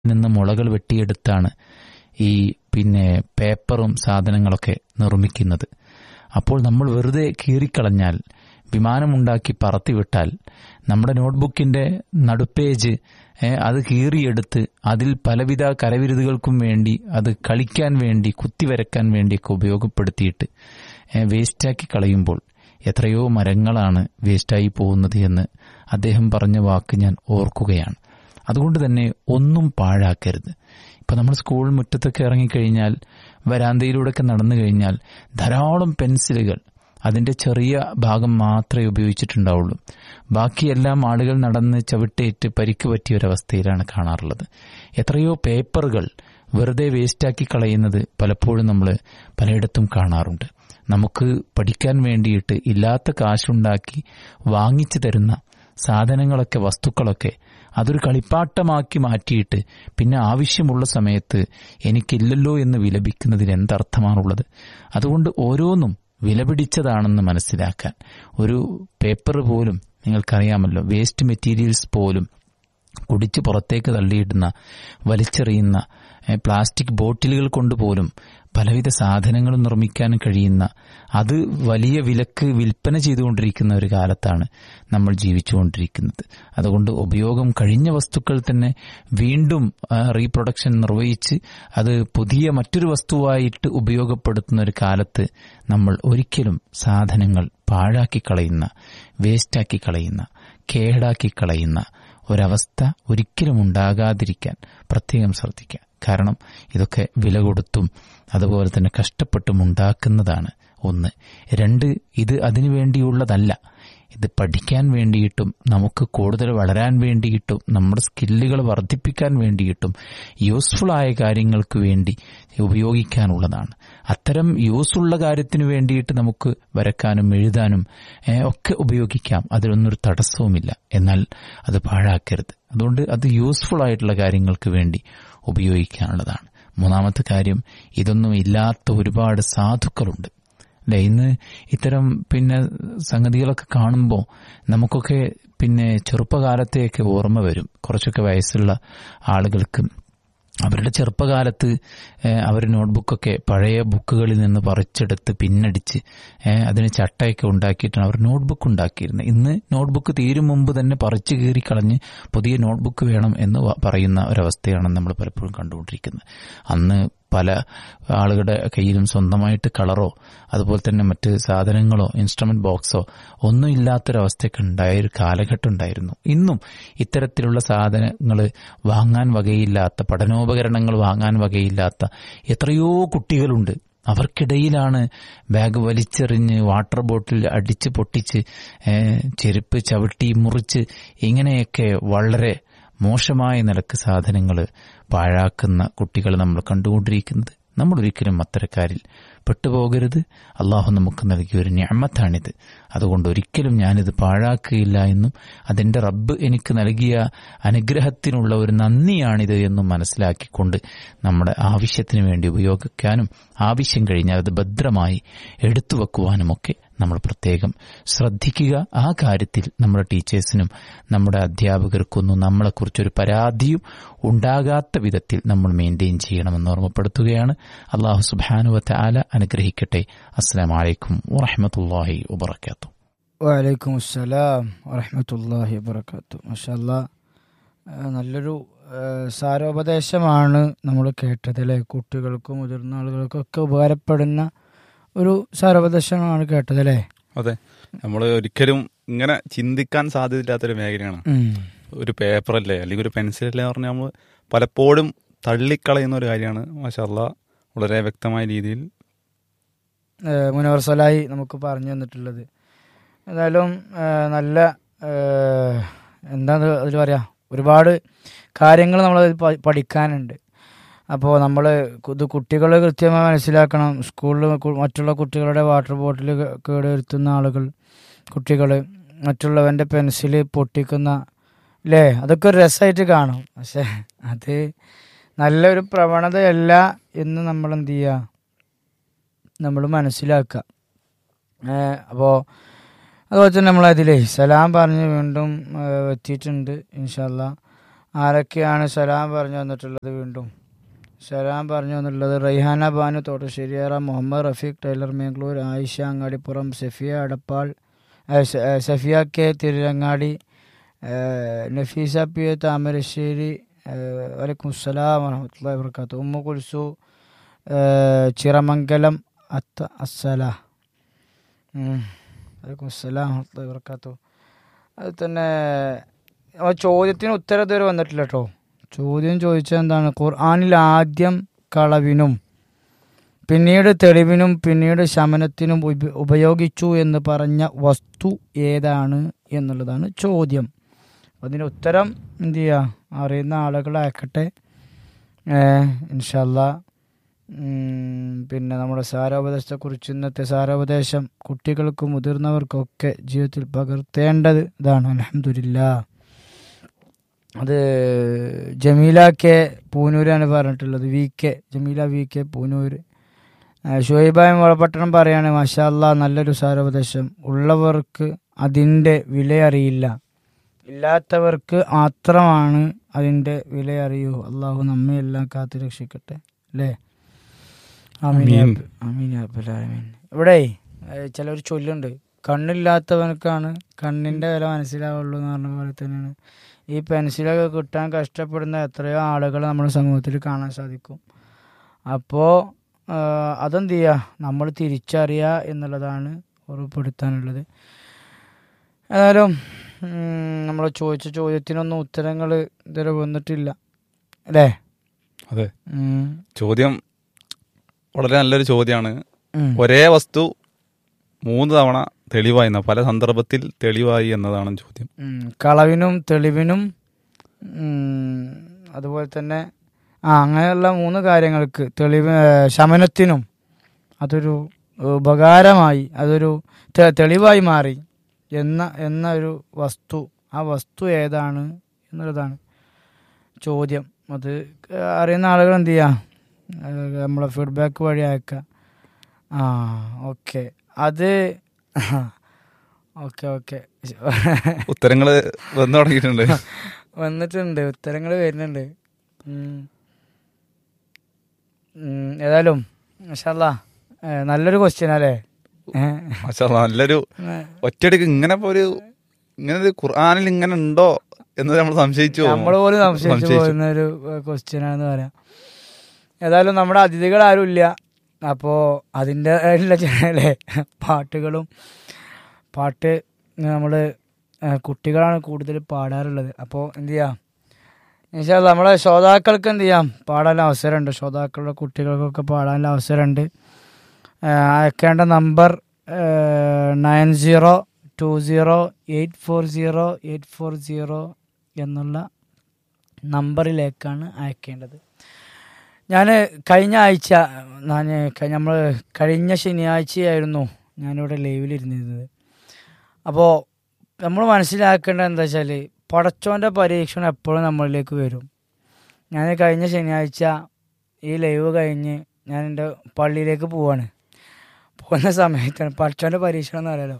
നിന്ന് മുളകൾ വെട്ടിയെടുത്താണ് ഈ പിന്നെ പേപ്പറും സാധനങ്ങളൊക്കെ നിർമ്മിക്കുന്നത് അപ്പോൾ നമ്മൾ വെറുതെ കീറിക്കളഞ്ഞാൽ വിമാനമുണ്ടാക്കി പറത്തിവിട്ടാൽ നമ്മുടെ നോട്ട്ബുക്കിന്റെ നടുപ്പേജ് ഏഹ്, അത് കീറിയെടുത്ത് അതിൽ പലവിധ കരവിരുതുകൾക്കും വേണ്ടി അത് കളിക്കാൻ വേണ്ടി കുത്തിവരക്കാൻ വേണ്ടിയൊക്കെ ഉപയോഗപ്പെടുത്തിയിട്ട് ഏഹ്, വേസ്റ്റാക്കി കളയുമ്പോൾ എത്രയോ മരങ്ങളാണ് വേസ്റ്റായി പോകുന്നത് എന്ന് അദ്ദേഹം പറഞ്ഞ വാക്ക് ഞാൻ ഓർക്കുകയാണ് അതുകൊണ്ട് തന്നെ ഒന്നും പാഴാക്കരുത് ഇപ്പൊ നമ്മൾ സ്കൂൾ മുറ്റത്തൊക്കെ ഇറങ്ങിക്കഴിഞ്ഞാൽ വരാന്തയിലൂടെയൊക്കെ നടന്നു കഴിഞ്ഞാൽ ധാരാളം പെൻസിലുകൾ അതിന്റെ ചെറിയ ഭാഗം മാത്രമേ ഉപയോഗിച്ചിട്ടുണ്ടാവുള്ളൂ ബാക്കിയെല്ലാം ആളുകൾ നടന്ന് ചവിട്ടേറ്റ് പരിക്ക് പറ്റിയ ഒരവസ്ഥയിലാണ് കാണാറുള്ളത് എത്രയോ പേപ്പറുകൾ വെറുതെ വേസ്റ്റാക്കി കളയുന്നത് പലപ്പോഴും നമ്മൾ പലയിടത്തും കാണാറുണ്ട് നമുക്ക് പഠിക്കാൻ വേണ്ടിയിട്ട് ഇല്ലാത്ത കാശുണ്ടാക്കി വാങ്ങിച്ചു തരുന്ന സാധനങ്ങളൊക്കെ വസ്തുക്കളൊക്കെ അതൊരു കളിപ്പാട്ടമാക്കി മാറ്റിയിട്ട് പിന്നെ ആവശ്യമുള്ള സമയത്ത് എനിക്കില്ലല്ലോ എന്ന് വിലപിക്കുന്നതിന് എന്തർത്ഥമാണുള്ളത് അതുകൊണ്ട് ഓരോന്നും വിലപിടിച്ചതാണെന്ന് മനസ്സിലാക്കാൻ ഒരു പേപ്പർ പോലും നിങ്ങൾക്കറിയാമല്ലോ വേസ്റ്റ് മെറ്റീരിയൽസ് പോലും കുടിച്ച് പുറത്തേക്ക് തള്ളിയിടുന്ന വലിച്ചെറിയുന്ന ഏ, പ്ലാസ്റ്റിക് ബോട്ടിലുകൾ കൊണ്ട് പോലും പലവിധ സാധനങ്ങൾ നിർമ്മിക്കാൻ കഴിയുന്ന അത് വലിയ വിലക്ക് വിൽപ്പന ചെയ്തുകൊണ്ടിരിക്കുന്ന ഒരു കാലത്താണ് നമ്മൾ ജീവിച്ചുകൊണ്ടിരിക്കുന്നത് അതുകൊണ്ട് ഉപയോഗം കഴിഞ്ഞ വസ്തുക്കൾ തന്നെ വീണ്ടും ആ, റീപ്രൊഡക്ഷൻ നിർവഹിച്ച് അത് പുതിയ മറ്റൊരു വസ്തുവായിട്ട് ഉപയോഗപ്പെടുത്തുന്ന ഒരു കാലത്ത് നമ്മൾ ഒരിക്കലും സാധനങ്ങൾ പാഴാക്കി കളയുന്ന വേസ്റ്റാക്കി കളയുന്ന കേടാക്കി കളയുന്ന ഒരവസ്ഥ ഒരിക്കലും ഉണ്ടാകാതിരിക്കാൻ പ്രത്യേകം ശ്രദ്ധിക്കുക കാരണം ഇതൊക്കെ വില കൊടുത്തും അതുപോലെ തന്നെ കഷ്ടപ്പെട്ടും ഉണ്ടാക്കുന്നതാണ് ഒന്ന് രണ്ട് ഇത് അതിനു വേണ്ടിയുള്ളതല്ല ഇത് പഠിക്കാൻ വേണ്ടിയിട്ടും നമുക്ക് കൂടുതൽ വളരാൻ വേണ്ടിയിട്ടും നമ്മുടെ സ്കില്ലുകൾ വർദ്ധിപ്പിക്കാൻ വേണ്ടിയിട്ടും യൂസ്ഫുൾ ആയ കാര്യങ്ങൾക്ക് വേണ്ടി ഉപയോഗിക്കാനുള്ളതാണ് അത്തരം യൂസ്ഫുള്ള കാര്യത്തിന് വേണ്ടിയിട്ട് നമുക്ക് വരക്കാനും എഴുതാനും ഏ, ഒക്കെ ഉപയോഗിക്കാം അതിലൊന്നൊരു തടസ്സവുമില്ല എന്നാൽ അത് പാഴാക്കരുത് അതുകൊണ്ട് അത് യൂസ്ഫുൾ ആയിട്ടുള്ള കാര്യങ്ങൾക്ക് വേണ്ടി ഉപയോഗിക്കാനുള്ളതാണ് മൂന്നാമത്തെ കാര്യം ഇതൊന്നും ഇല്ലാത്ത ഒരുപാട് സാധുക്കളുണ്ട് അല്ലെ ഇന്ന് ഇത്തരം പിന്നെ സംഗതികളൊക്കെ കാണുമ്പോൾ നമുക്കൊക്കെ പിന്നെ ചെറുപ്പകാലത്തെയൊക്കെ ഓർമ്മ വരും കുറച്ചൊക്കെ വയസ്സുള്ള ആളുകൾക്ക് അവരുടെ ചെറുപ്പകാലത്ത് ഏഹ്, അവർ നോട്ട്ബുക്കൊക്കെ പഴയ ബുക്കുകളിൽ നിന്ന് പറിച്ചെടുത്ത് പിന്നടിച്ച് ഏഹ്, അതിന് ചട്ടയൊക്കെ ഉണ്ടാക്കിയിട്ടാണ് അവർ നോട്ട്ബുക്ക് ഉണ്ടാക്കിയിരുന്നത് ഇന്ന് നോട്ട്ബുക്ക് തീരും മുമ്പ് തന്നെ പറിച്ചു കീറി കളഞ്ഞ് പുതിയ നോട്ട്ബുക്ക് വേണം എന്ന് വ- പറയുന്ന ഒരവസ്ഥയാണ് നമ്മൾ പലപ്പോഴും കണ്ടുകൊണ്ടിരിക്കുന്നത് അന്ന് പല ആളുകളുടെ കയ്യിലും സ്വന്തമായിട്ട് കളറോ അതുപോലെ തന്നെ മറ്റ് സാധനങ്ങളോ ഇൻസ്ട്രുമെന്റ് ബോക്സോ ഒന്നും ഇല്ലാത്തൊരവസ്ഥയൊക്കെ ഉണ്ടായ ഒരു കാലഘട്ടം ഉണ്ടായിരുന്നു ഇന്നും ഇത്തരത്തിലുള്ള സാധനങ്ങൾ വാങ്ങാൻ വകയില്ലാത്ത പഠനോപകരണങ്ങൾ വാങ്ങാൻ വകയില്ലാത്ത എത്രയോ കുട്ടികളുണ്ട് അവർക്കിടയിലാണ് ബാഗ് വലിച്ചെറിഞ്ഞ് വാട്ടർ ബോട്ടിൽ അടിച്ച് പൊട്ടിച്ച് ഏഹ്, ചെരുപ്പ് ചവിട്ടി മുറിച്ച് ഇങ്ങനെയൊക്കെ വളരെ മോശമായ നിലക്ക് സാധനങ്ങൾ പാഴാക്കുന്ന കുട്ടികൾ നമ്മൾ കണ്ടുകൊണ്ടിരിക്കുന്നത് നമ്മൾ ഒരിക്കലും അത്തരക്കാരിൽ പെട്ടുപോകരുത് അള്ളാഹു നമുക്ക് നൽകിയ ഒരു ഞാമത്താണിത് അതുകൊണ്ട് ഒരിക്കലും ഞാനിത് പാഴാക്കുകയില്ല എന്നും അതിന്റെ റബ്ബ് എനിക്ക് നൽകിയ അനുഗ്രഹത്തിനുള്ള ഒരു നന്ദിയാണിത് എന്നും മനസ്സിലാക്കിക്കൊണ്ട് നമ്മുടെ ആവശ്യത്തിന് വേണ്ടി ഉപയോഗിക്കാനും ആവശ്യം കഴിഞ്ഞാൽ അത് ഭദ്രമായി എടുത്തു വെക്കുവാനുമൊക്കെ നമ്മൾ പ്രത്യേകം ശ്രദ്ധിക്കുക ആ കാര്യത്തിൽ നമ്മുടെ ടീച്ചേഴ്സിനും നമ്മുടെ അധ്യാപകർക്കൊന്നും നമ്മളെക്കുറിച്ചൊരു പരാതിയും ഉണ്ടാകാത്ത വിധത്തിൽ നമ്മൾ മെയിൻറ്റെയിൻ ചെയ്യണമെന്ന് ഓർമ്മപ്പെടുത്തുകയാണ് അള്ളാഹു സുബാനുവത്ത ആല അനുഗ്രഹിക്കട്ടെ അസ്സാം വലൈക്കും വറഹമത്തല്ലാഹി വബർക്കാത്തു വലൈക്കും അസ്സലാം വറഹമത്തല്ലാഹി വബർക്കാത്തു മഷാല്ല നല്ലൊരു ആ, സാരോപദേശമാണ് നമ്മൾ കേട്ടത് അല്ലേ കുട്ടികൾക്കും മുതിർന്ന ആളുകൾക്കും ഒക്കെ ഉപകാരപ്പെടുന്ന ഒരു സാരോപദേശമാണ് കേട്ടത് അല്ലേ അതെ നമ്മൾ ഒരിക്കലും ഇങ്ങനെ ചിന്തിക്കാൻ സാധ്യതയില്ലാത്തൊരു മേഖലയാണ് ഉം. ഒരു പേപ്പറല്ലേ അല്ലെങ്കിൽ ഒരു പെൻസിലല്ലേ എന്ന് പറഞ്ഞാൽ നമ്മൾ പലപ്പോഴും തള്ളിക്കളയുന്ന ഒരു കാര്യമാണ് മാഷല്ല വളരെ വ്യക്തമായ രീതിയിൽ ആ, മുനവർ സലായി നമുക്ക് പറഞ്ഞു തന്നിട്ടുള്ളത് ഏതായാലും ആ, നല്ല ആ, എന്താണ് അതിൽ പറയാ ഒരുപാട് കാര്യങ്ങൾ നമ്മൾ പഠിക്കാനുണ്ട് അപ്പോൾ നമ്മൾ ഇത് കുട്ടികൾ കൃത്യമായി മനസ്സിലാക്കണം സ്കൂളിൽ മറ്റുള്ള കുട്ടികളുടെ വാട്ടർ ബോട്ടിൽ കേട് വരുത്തുന്ന ആളുകൾ കുട്ടികൾ മറ്റുള്ളവൻ്റെ പെൻസിൽ പൊട്ടിക്കുന്ന അല്ലേ അതൊക്കെ ഒരു രസമായിട്ട് കാണും പക്ഷെ അത് നല്ലൊരു പ്രവണതയല്ല എന്ന് നമ്മൾ എന്ത് ചെയ്യുക നമ്മൾ മനസ്സിലാക്കുക അപ്പോൾ അതുപോലെ തന്നെ നമ്മളതിലേ സലാം പറഞ്ഞ് വീണ്ടും ഏഹ്, എത്തിയിട്ടുണ്ട് ഇൻഷാല്ല ആരൊക്കെയാണ് സലാം പറഞ്ഞു വന്നിട്ടുള്ളത് വീണ്ടും സലാം പറഞ്ഞു വന്നിട്ടുള്ളത് റൈഹാന ബാനു തോട്ടശ്ശേരിയറ മുഹമ്മദ് റഫീഖ് ടൈലർ മേങ്കളൂർ ആയിഷ അങ്ങാടിപ്പുറം സഫിയ അടപ്പാൾ ഏ, സ- ഏ, സഫിയ കെ തിരുരങ്ങാടി ഏ, നഫീസ പി എ താമരശ്ശേരി ഏ, വലൈക്കും അസ്സലാം വറഹമത്തുള്ളാഹി വർക്കാത്തു ഉമ്മ കുൽസു ഏ, ചിറമംഗലം അത്ത അസ്സല ഉം. വലൈക്കും അസ്സലാം വറഹമത്തുള്ളാഹി വർക്കാത്തു അത് തന്നെ ആ ചോദ്യത്തിന് ഉത്തരം ഇതുവരെ വന്നിട്ടില്ല കേട്ടോ ചോദ്യം ചോദിച്ചത് എന്താണ് ഖുർആാനിൽ ആദ്യം കളവിനും പിന്നീട് തെളിവിനും പിന്നീട് ശമനത്തിനും ഉപ- ഉപയോഗിച്ചു എന്ന് പറഞ്ഞ വസ്തു ഏതാണ് എന്നുള്ളതാണ് ചോദ്യം അതിന് ഉത്തരം എന്ത് ചെയ്യുക അറിയുന്ന ആളുകൾ അയക്കട്ടെ ഇൻഷല്ല പിന്നെ നമ്മുടെ സാരോപദേശത്തെക്കുറിച്ച് ഇന്നത്തെ സാരോപദേശം കുട്ടികൾക്കും മുതിർന്നവർക്കൊക്കെ ജീവിതത്തിൽ പകർത്തേണ്ടത് ഇതാണ് അലഹമില്ല അത് ജമീല കെ പൂനൂരാണ് പറഞ്ഞിട്ടുള്ളത് V K Jameela V K Poonoor ഷുഹൈബായ മുളപട്ടണം പറയാണ് മാഷാല്ല നല്ലൊരു സാരോപദേശം ഉള്ളവർക്ക് അതിൻ്റെ വില അറിയില്ല ഇല്ലാത്തവർക്ക് മാത്രമാണ് അതിൻ്റെ വില അറിയൂ അള്ളാഹു നമ്മെ എല്ലാം കാത്തു രക്ഷിക്കട്ടെ അല്ലേ ആമീൻ യാ ആമീൻ. റബ്ബ്. ആമീൻ യാ റബ്ബൽ ആലമീൻ. ഇവിടെ ചിലർ ചൊല്ലുണ്ട് കണ്ണില്ലാത്തവനക്കാണ് കണ്ണിന്റെ വില മനസ്സിലാവുള്ളൂ എന്ന് പറഞ്ഞ പോലെ തന്നെയാണ് ഈ പെൻസിലൊക്കെ കിട്ടാൻ കഷ്ടപ്പെടുന്ന എത്രയോ ആളുകൾ നമ്മുടെ സമൂഹത്തിൽ കാണാൻ സാധിക്കും അപ്പോൾ അതെന്ത് ചെയ്യുക നമ്മൾ തിരിച്ചറിയുക എന്നുള്ളതാണ് ഉറപ്പെടുത്താനുള്ളത് ഏതായാലും നമ്മൾ ചോദിച്ച ചോദ്യത്തിനൊന്നും ഉത്തരങ്ങൾ ഇതുവരെ വന്നിട്ടില്ല അല്ലേ അതെ ഉം. ചോദ്യം വളരെ നല്ലൊരു ചോദ്യമാണ് ഉം. ഒരേ വസ്തു മൂന്ന് തവണ തെളിവായി എന്ന പല സന്ദർഭത്തിൽ തെളിവായി എന്നതാണ് ചോദ്യം ഉം. കളവിനും തെളിവിനും ഉം, അതുപോലെ തന്നെ ആ അങ്ങനെയുള്ള മൂന്ന് കാര്യങ്ങൾക്ക് തെളിവ് ഏ, ശമനത്തിനും അതൊരു ഉപകാരമായി അതൊരു തെ- തെളിവായി മാറി എന്ന എന്ന ഒരു വസ്തു ആ വസ്തു ഏതാണ് എന്നുള്ളതാണ് ചോദ്യം അത് അറിയുന്ന ആളുകൾ എന്ത് ചെയ്യാം ഏഹ് നമ്മളെ ഫീഡ്ബാക്ക് വഴി അയക്കാം ആ ഓക്കെ അത് ഓക്കെ ഓക്കെ ഉത്തരങ്ങൾ വന്നു തുടങ്ങിയിട്ടുണ്ട് വന്നിട്ടുണ്ട് ഉത്തരങ്ങൾ വരുന്നുണ്ട് ഉം. ഉം, ഏതായാലും മഷാല്ല നല്ലൊരു ക്വസ്റ്റ്യൻ അല്ലേ ഏഹ്. മാഷാ അല്ലാ, നല്ലൊരു ഏഹ്. ഒറ്റയടിക്ക് ഇങ്ങനെ ഇപ്പൊ ഒരു ഇങ്ങനെ ഒരു ഖുർആാനിൽ ഇങ്ങനെ ഉണ്ടോ എന്ന് നമ്മൾ സംശയിച്ചു പോകും. നമ്മൾ പോലും സംശയിച്ചു പോകുന്ന ഒരു ക്വസ്റ്റ്യൻ ആണെന്ന് പറയാം ഏതായാലും നമ്മുടെ അതിഥികൾ ആരും ഇല്ല അപ്പോൾ അതിൻ്റെ അല്ലേ പാട്ടുകളും പാട്ട് നമ്മൾ കുട്ടികളാണ് കൂടുതൽ പാടാറുള്ളത് അപ്പോൾ എന്ത് ചെയ്യാം എന്നുവെച്ചാൽ നമ്മളെ ശ്രോതാക്കൾക്ക് എന്ത് ചെയ്യാം പാടാനുള്ള അവസരമുണ്ട് ശ്രോതാക്കളുടെ കുട്ടികൾക്കൊക്കെ പാടാനുള്ള അവസരമുണ്ട് ഏഹ് അയക്കേണ്ട number nine zero two zero eight four zero eight four zero എന്നുള്ള നമ്പറിലേക്കാണ് അയക്കേണ്ടത് ഞാൻ കഴിഞ്ഞ ആഴ്ച ഞാൻ നമ്മൾ കഴിഞ്ഞ ശനിയാഴ്ചയായിരുന്നു ഞാനിവിടെ ലൈവിലിരുന്നിരുന്നത് അപ്പോൾ നമ്മൾ മനസ്സിലാക്കേണ്ടത് എന്താ വെച്ചാൽ പടച്ചോൻ്റെ പരീക്ഷണം എപ്പോഴും നമ്മളിലേക്ക് വരും ഞാൻ കഴിഞ്ഞ ശനിയാഴ്ച ഈ ലൈവ് കഴിഞ്ഞ് ഞാൻ എൻ്റെ പള്ളിയിലേക്ക് പോവാണ് പോകുന്ന സമയത്താണ് പടച്ചോൻ്റെ പരീക്ഷണം എന്ന് പറയാലോ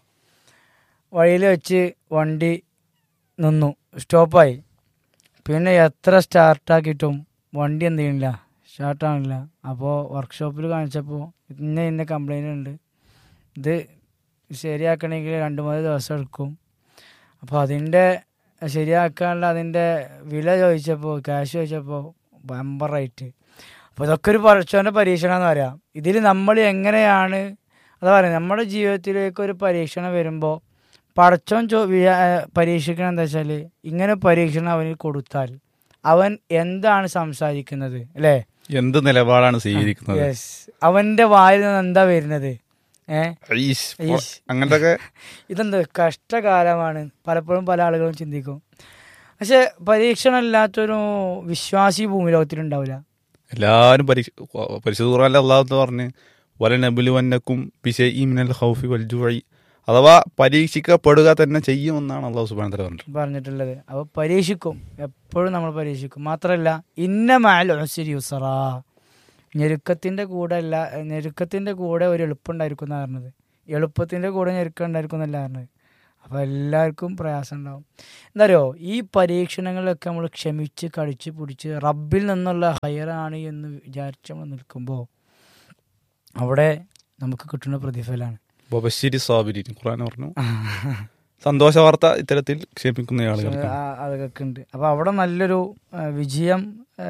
വഴിയിൽ വെച്ച് വണ്ടി നിന്നു സ്റ്റോപ്പായി പിന്നെ എത്ര സ്റ്റാർട്ടാക്കിയിട്ടും വണ്ടി എന്ത് ചെയ്യണില്ല സ്റ്റാർട്ടാണില്ല അപ്പോൾ വർക്ക്ഷോപ്പിൽ കാണിച്ചപ്പോൾ ഇന്ന ഇന്ന കംപ്ലൈൻ്റ് ഉണ്ട് ഇത് ശരിയാക്കണമെങ്കിൽ രണ്ട് മൂന്ന് ദിവസം എടുക്കും അപ്പോൾ അതിൻ്റെ ശരിയാക്കാനുള്ള അതിൻ്റെ വില ചോദിച്ചപ്പോൾ ക്യാഷ് ചോദിച്ചപ്പോൾ ബമ്പർ റേറ്റ് അപ്പോൾ ഇതൊക്കെ ഒരു പരീക്ഷൻ്റെ പരീക്ഷണം എന്ന് പറയാം ഇതിൽ നമ്മൾ എങ്ങനെയാണ് അതാ പറയുക നമ്മുടെ ജീവിതത്തിലേക്ക് ഒരു പരീക്ഷണം വരുമ്പോൾ പടച്ചോൻ ചോ വിചാ- പരീക്ഷിക്കണം എന്താ വെച്ചാൽ ഇങ്ങനെ പരീക്ഷണം അവന് കൊടുത്താൽ അവൻ എന്താണ് സംസാരിക്കുന്നത് അല്ലേ എന്ത് നിലപാടാണ് സ്വീകരിക്കുന്നത് യെസ് അവന്റെ വായിൽ നിന്ന് എന്താ വരുന്നത് ഏ ഈശ്, ഈശ്. അങ്ങനത്തെ ഒക്കെ ഇതെന്ത് കഷ്ടകാലമാണ് പലപ്പോഴും പല ആളുകളും ചിന്തിക്കും പക്ഷെ പരീക്ഷണം ഇല്ലാത്തൊരു വിശ്വാസി ഭൂമി ലോകത്തിലുണ്ടാവില്ല എല്ലാവരും പരീക്ഷ പരിശുദ്ധ ഖുർആനിലെ അള്ളാഹു എന്ന് പറഞ്ഞ് വല നബുലുവന്നക്കും ബിശൈഇ മിനൽ ഖൗഫി വൽ ജുഇ അഥവാ പരീക്ഷിക്കപ്പെടുക തന്നെ ചെയ്യുമെന്നാണ് അള്ളാഹു സുബ്ഹാനഹു വതആല പറഞ്ഞത് പറഞ്ഞിട്ടുള്ളത് അപ്പോൾ പരീക്ഷിക്കും എപ്പോഴും നമ്മൾ പരീക്ഷിക്കും മാത്രമല്ല ഇന്ന മാൽ ഉസ്രി യുസറാ ഞെരുക്കത്തിൻ്റെ കൂടെ അല്ല ഞെരുക്കത്തിൻ്റെ കൂടെ ഒരു എളുപ്പമുണ്ടായിരിക്കും എന്നാണ് പറഞ്ഞത് എളുപ്പത്തിൻ്റെ കൂടെ ഞെരുക്കം ഉണ്ടായിരിക്കും എന്നല്ല പറഞ്ഞത് അപ്പോൾ എല്ലാവർക്കും പ്രയാസം ഉണ്ടാവും എന്താ അറിയോ ഈ പരീക്ഷണങ്ങളിലൊക്കെ നമ്മൾ ക്ഷമിച്ച് കഴിച്ച് പിടിച്ച് റബ്ബിൽ നിന്നുള്ള ഹയറാണ് എന്ന് വിചാരിച്ച് നമ്മൾ നിൽക്കുമ്പോൾ അവിടെ നമുക്ക് കിട്ടുന്ന പ്രതിഫലമാണ് ബബശ്ശേരി സ്വാബിരി ഖുർആൻ പറഞ്ഞു സന്തോഷ വാർത്ത ഇത്തരത്തിൽ ക്ഷേമിക്കുന്ന ആളുകൾക്ക് ആ- അതൊക്കെ ഉണ്ട് അപ്പോൾ അവിടെ നല്ലൊരു ആ, വിജയം ആ,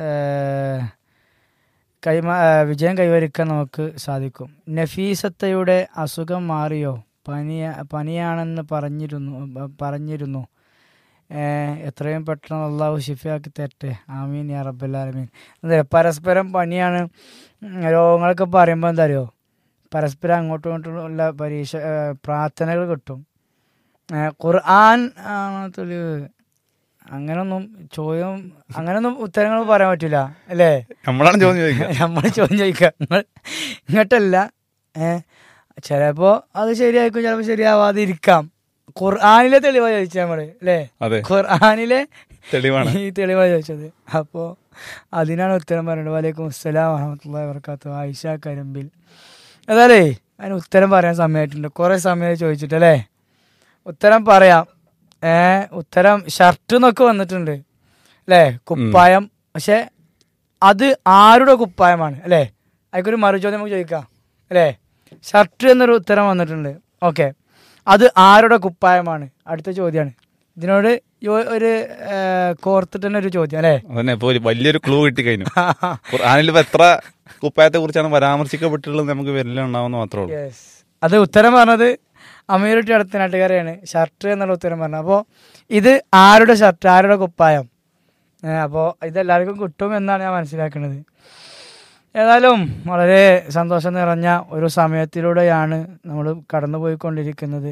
കൈമാ ആ, വിജയം കൈവരിക്കാൻ നമുക്ക് സാധിക്കും നഫീസത്തയുടെ അസുഖം മാറിയോ പനിയ പനിയാണെന്ന് പറഞ്ഞിരുന്നു ബ- പറഞ്ഞിരുന്നു ഏ, എത്രയും പെട്ടെന്ന് അള്ളാഹു ഷിഫയാക്കി തരട്ടെ ആമീൻ യാ റബ്ബല്ലാലമീൻ അതെ പരസ്പരം പനിയാണ് ഉം, രോഗങ്ങളൊക്കെ പറയുമ്പോൾ എന്താ അറിയോ പരസ്പരം അങ്ങോട്ടും ഇങ്ങോട്ടും ഉള്ള പരീക്ഷ ഏ, പ്രാർത്ഥനകൾ കിട്ടും ഏ, ഖുർആൻ ആണ് തെളിവ് അങ്ങനൊന്നും ചോദ്യം അങ്ങനൊന്നും ഉത്തരങ്ങൾ പറയാൻ പറ്റില്ല അല്ലേ നമ്മളാണ് ചോദ്യം ചോദിക്കുക നമ്മൾ ചോദ്യം ചോദിക്കുക നിങ്ങൾ ഇങ്ങോട്ടല്ല ഏ ചിലപ്പോ അത് ശരിയായിരിക്കും ചിലപ്പോ ശരിയാവാതെ ഇരിക്കാം ഖുർആാനിലെ തെളിവാ ചോദിച്ചത് നമ്മള് അല്ലേ അതെ ഖുർആാനിലെ തെളിവാണ് ഈ തെളിവാ ചോദിച്ചത് അപ്പോ അതിനാണ് ഉത്തരം പറയുന്നത് വലൈക്കും അസ്സലാം വറഹമത്തുള്ള വർക്കാത്തു ആയിഷ കരിമ്പിൽ അതല്ലേ അതിന് ഉത്തരം പറയാൻ സമയമായിട്ടുണ്ട് കുറെ സമയം ചോദിച്ചിട്ട് അല്ലേ ഉത്തരം പറയാം ഏ ഉത്തരം ഷർട്ട് എന്നൊക്കെ വന്നിട്ടുണ്ട് അല്ലേ കുപ്പായം പക്ഷെ അത് ആരുടെ കുപ്പായമാണ് അല്ലേ അതിക്കൊരു മറുചോദ്യം നമുക്ക് ചോദിക്കാം അല്ലേ ഷർട്ട് എന്നൊരു ഉത്തരം വന്നിട്ടുണ്ട് ഓക്കെ അത് ആരുടെ കുപ്പായമാണ് അടുത്ത ചോദ്യമാണ് ഇതിനോട് യോ- ഒരു ഏ, കോർത്തിട്ട് തന്നെ ഒരു ചോദ്യം അല്ലേ അതന്നെ ഇപ്പൊ ഒരു വലിയൊരു ക്ലൂ കിട്ടി കഴിഞ്ഞു ഖുർആനിൽ ഇപ്പൊ എത്ര കുപ്പായത്തെ കുറിച്ചാണ് പരാമർശിക്കപ്പെട്ടിട്ടുള്ളത് നമുക്ക് വരില്ല ഉണ്ടാവുന്ന മാത്രമേ ഉള്ളൂ യെസ് അത് ഉത്തരം പറഞ്ഞത് അമീറുട്ടി അടുത്ത നാട്ടുകാരെയാണ് ഷർട്ട് എന്നുള്ള ഉത്തരം പറഞ്ഞത് അപ്പോൾ ഇത് ആരുടെ ഷർട്ട് ആരുടെ കുപ്പായം അപ്പോൾ ഇതെല്ലാവർക്കും കിട്ടും എന്നാണ് ഞാൻ മനസ്സിലാക്കുന്നത് ഏതായാലും വളരെ സന്തോഷം നിറഞ്ഞ ഒരു സമയത്തിലൂടെയാണ് നമ്മൾ കടന്നുപോയിക്കൊണ്ടിരിക്കുന്നത്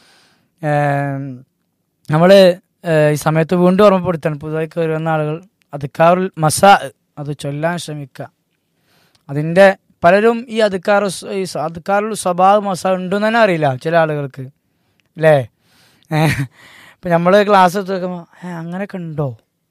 നമ്മൾ ഈ സമയത്ത് വീണ്ടും ഓർമ്മപ്പെടുത്തണം പുതുതായി കയറി വന്ന ആളുകൾ അധികാറുൽ മസാ അത് ചൊല്ലാൻ ശ്രമിക്കുക അതിൻ്റെ പലരും ഈ അധികാര ഈ അധികാറുൽ സ്വഭാവ മസ ഉണ്ടെന്ന് തന്നെ അറിയില്ല ചില ആളുകൾക്ക് അല്ലേ ഇപ്പം നമ്മൾ ക്ലാസ് എടുത്ത് നോക്കുമ്പോൾ ഏ അങ്ങനെയൊക്കെ ഉണ്ടോ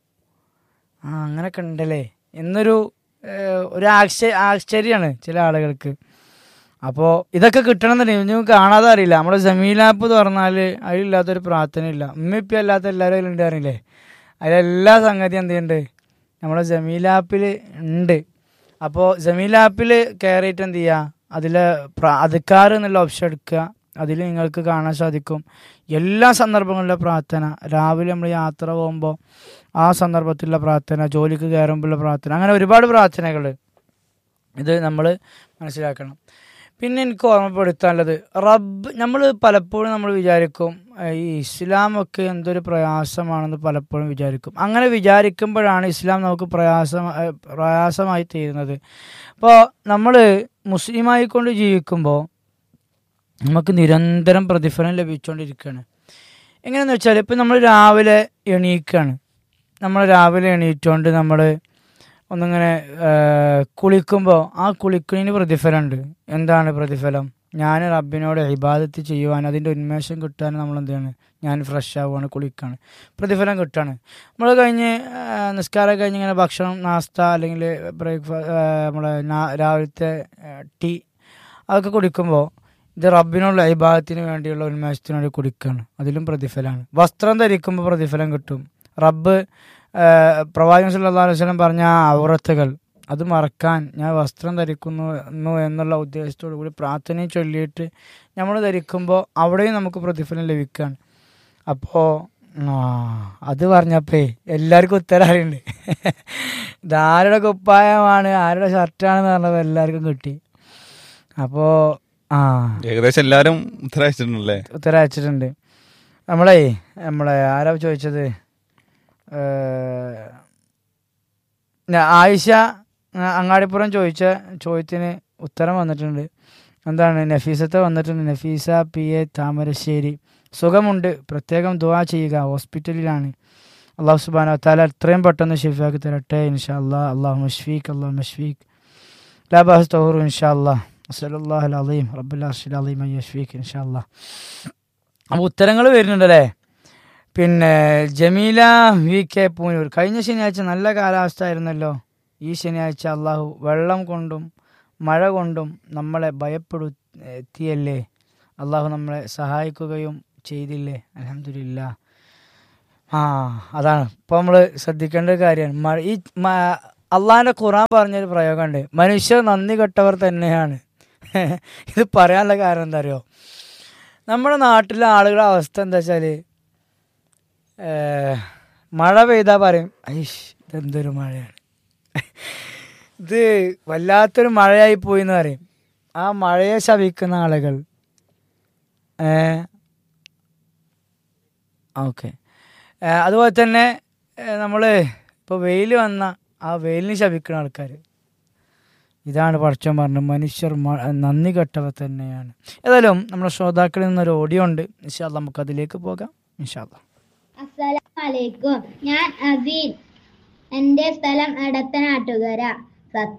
ആ അങ്ങനെയൊക്കെ ഉണ്ടല്ലേ എന്നൊരു ഏഹ്, ഒരു ആശ്ചര്യ ആശ്ചര്യമാണ് ചില ആളുകൾക്ക് അപ്പോൾ ഇതൊക്കെ കിട്ടണമെന്നുണ്ടെങ്കിൽ നിങ്ങൾക്ക് കാണാതെ അറിയില്ല നമ്മുടെ ജമീൽ ആപ്പ് തുറന്നാൽ അതിലില്ലാത്തൊരു പ്രാർത്ഥനയില്ല ഉമ്മിപ്പി അല്ലാത്ത എല്ലാവരും അതിലുണ്ട് അറിയില്ലേ അതിലെല്ലാ സംഗതി എന്ത് ചെയ്യുന്നുണ്ട് നമ്മുടെ ജമീൽ ആപ്പിൽ ഉണ്ട് അപ്പോൾ ജമീൽ ആപ്പിൽ കയറിയിട്ട് എന്ത് ചെയ്യുക അതിൽ അധികാർ എന്നുള്ള ഓപ്ഷൻ എടുക്കുക അതിൽ നിങ്ങൾക്ക് കാണാൻ സാധിക്കും എല്ലാ സന്ദർഭങ്ങളിലെ പ്രാർത്ഥന രാവിലെ നമ്മൾ യാത്ര പോകുമ്പോൾ ആ സന്ദർഭത്തിലുള്ള പ്രാർത്ഥന ജോലിക്ക് കയറുമ്പോഴുള്ള പ്രാർത്ഥന അങ്ങനെ ഒരുപാട് പ്രാർത്ഥനകൾ ഇത് നമ്മൾ മനസ്സിലാക്കണം പിന്നെ എനിക്ക് ഓർമ്മപ്പെടുത്താനുള്ളത് റബ്ബ് നമ്മൾ പലപ്പോഴും നമ്മൾ വിചാരിക്കും ഏഹ് ഈ ഇസ്ലാമൊക്കെ എന്തൊരു പ്രയാസമാണെന്ന് പലപ്പോഴും വിചാരിക്കും അങ്ങനെ വിചാരിക്കുമ്പോഴാണ് ഇസ്ലാം നമുക്ക് പ്രയാസം ഏഹ് പ്രയാസമായി തീരുന്നത് അപ്പോൾ നമ്മൾ മുസ്ലിമായിക്കൊണ്ട് ജീവിക്കുമ്പോൾ നമുക്ക് നിരന്തരം പ്രതിഫലം ലഭിച്ചുകൊണ്ടിരിക്കുകയാണ് എങ്ങനെയെന്ന് വെച്ചാൽ ഇപ്പം നമ്മൾ രാവിലെ എണീക്കുകയാണ് നമ്മൾ രാവിലെ എണീറ്റുകൊണ്ട് നമ്മൾ ഒന്നിങ്ങനെ കുളിക്കുമ്പോൾ ആ കുളിക്കുന്നതിന് പ്രതിഫലമുണ്ട് എന്താണ് പ്രതിഫലം ഞാൻ റബ്ബിനോട് ഇബാദത്ത് ചെയ്യുവാൻ അതിൻ്റെ ഉന്മേഷം കിട്ടാൻ നമ്മൾ എന്താണ് ഞാൻ ഫ്രഷ് ആവുകയാണ് കുളിക്കുകയാണ് പ്രതിഫലം കിട്ടുകയാണ് നമ്മൾ കഴിഞ്ഞ് ആ, നിസ്കാരം കഴിഞ്ഞ് ഇങ്ങനെ ഭക്ഷണം നാസ്ത അല്ലെങ്കിൽ ബ്രേക്ക്ഫാസ്റ്റ് നമ്മളെ നാ- രാവിലത്തെ ടീ അതൊക്കെ കുടിക്കുമ്പോൾ ഇത് റബ്ബിനുള്ള ഇബാദത്തിന് വേണ്ടിയുള്ള ഉന്മേഷത്തിന് വേണ്ടി കുടിക്കുകയാണ് അതിലും പ്രതിഫലമാണ് വസ്ത്രം ധരിക്കുമ്പോൾ പ്രതിഫലം കിട്ടും റബ്ബ് ആ, പ്രവാചകൻ സല്ലല്ലാഹു അലൈഹി വസല്ലം പറഞ്ഞ ആ ഔറത്തുകൾ അത് മറക്കാൻ ഞാൻ വസ്ത്രം ധരിക്കുന്നു എന്നു എന്നുള്ള ഉദ്ദേശത്തോടു കൂടി പ്രാർത്ഥനയും ചൊല്ലിയിട്ട് നമ്മൾ ധരിക്കുമ്പോൾ അവിടെയും നമുക്ക് പ്രതിഫലം ലഭിക്കുകയാണ് അപ്പോൾ അത് പറഞ്ഞപ്പേ എല്ലാവർക്കും ഉത്തരം അറിയുന്നുണ്ട് ഇത് ആരുടെ കുപ്പായമാണ് ആരുടെ ഷർട്ടാണെന്ന് പറഞ്ഞത് എല്ലാവർക്കും കിട്ടി അപ്പോൾ ആ ഏകദേശം എല്ലാരും ഉത്തരവിച്ചിട്ടുണ്ടല്ലേ ഉത്തരം അയച്ചിട്ടുണ്ട് നമ്മളെ നമ്മളെ ആരാ ചോദിച്ചത് ഏഹ്, ന- ആയിഷ ആ, അങ്ങാടിപ്പുറം ചോദിച്ച ചോദ്യത്തിന് ഉത്തരം വന്നിട്ടുണ്ട് എന്താണ് നഫീസത്തെ വന്നിട്ടുണ്ട് നഫീസ പി എ താമരശ്ശേരി സുഖമുണ്ട് പ്രത്യേകം ദുവാ ചെയ്യുക ഹോസ്പിറ്റലിലാണ് അള്ളാഹു സുബാന താല എത്രയും പെട്ടെന്ന് ഷിഫാക്കി തരട്ടെ ഇൻഷാ അല്ലാ അള്ളാഹു മഷ്ഫീഖ് അള്ളാഹു മഷ്ഫീഖ് ലാ ബഹസ് തഹൂർ ഇൻഷാ അല്ലാ അസ്സലാഹു അലീം റബ്ബുൽ അർഷിൽ അലീം യഷ്ഫീഖ് ഇൻഷാ അല്ലാ അപ്പോൾ ഉത്തരങ്ങൾ വരുന്നുണ്ടല്ലേ പിന്നെ ജമീല വി കെ പൂനൂർ കഴിഞ്ഞ ശനിയാഴ്ച നല്ല കാലാവസ്ഥ ആയിരുന്നല്ലോ ഈ ശനിയാഴ്ച അള്ളാഹു വെള്ളം കൊണ്ടും മഴ കൊണ്ടും നമ്മളെ ഭയപ്പെടുത്തിയല്ലേ അള്ളാഹു നമ്മളെ സഹായിക്കുകയും ചെയ്തില്ലേ അലഹമില്ല ആ അതാണ് ഇപ്പൊ നമ്മൾ ശ്രദ്ധിക്കേണ്ട ഒരു കാര്യമാണ് മഴ ഈ അള്ളാഹിന്റെ ഖുറാൻ പറഞ്ഞൊരു പ്രയോഗമുണ്ട് മനുഷ്യർ നന്ദി കെട്ടവർ തന്നെയാണ് ഇത് പറയാനുള്ള കാരണം എന്താ അറിയോ നമ്മുടെ നാട്ടിലെ ആളുകളുടെ അവസ്ഥ എന്താ വെച്ചാല് ഏഹ്, മഴ പെയ്താൽ പറയും ഐഷ് ഇതെന്തൊരു മഴയാണ് ഇത് വല്ലാത്തൊരു മഴയായി പോയി എന്ന് പറയും ആ മഴയെ ശപിക്കുന്ന ആളുകൾ ഓക്കെ അതുപോലെ തന്നെ നമ്മൾ ഇപ്പോൾ വെയിൽ വന്ന ആ വെയിലിന് ശപിക്കുന്ന ആൾക്കാർ ഇതാണ് പഠിച്ചോൻ പറഞ്ഞത് മനുഷ്യർ മ- നന്ദി കെട്ടവർ തന്നെയാണ് ഏതായാലും നമ്മുടെ ശ്രോതാക്കളിൽ നിന്നൊരു ഓഡിയോ ഉണ്ട് ഇൻഷാല്ല നമുക്ക് അതിലേക്ക് പോകാം ഇൻഷാല്ല അസ്സലാമലൈക്കും ഞാൻ അസീൻ എൻ്റെ സ്ഥലം എടത്തനാട്ടുകര സത്യം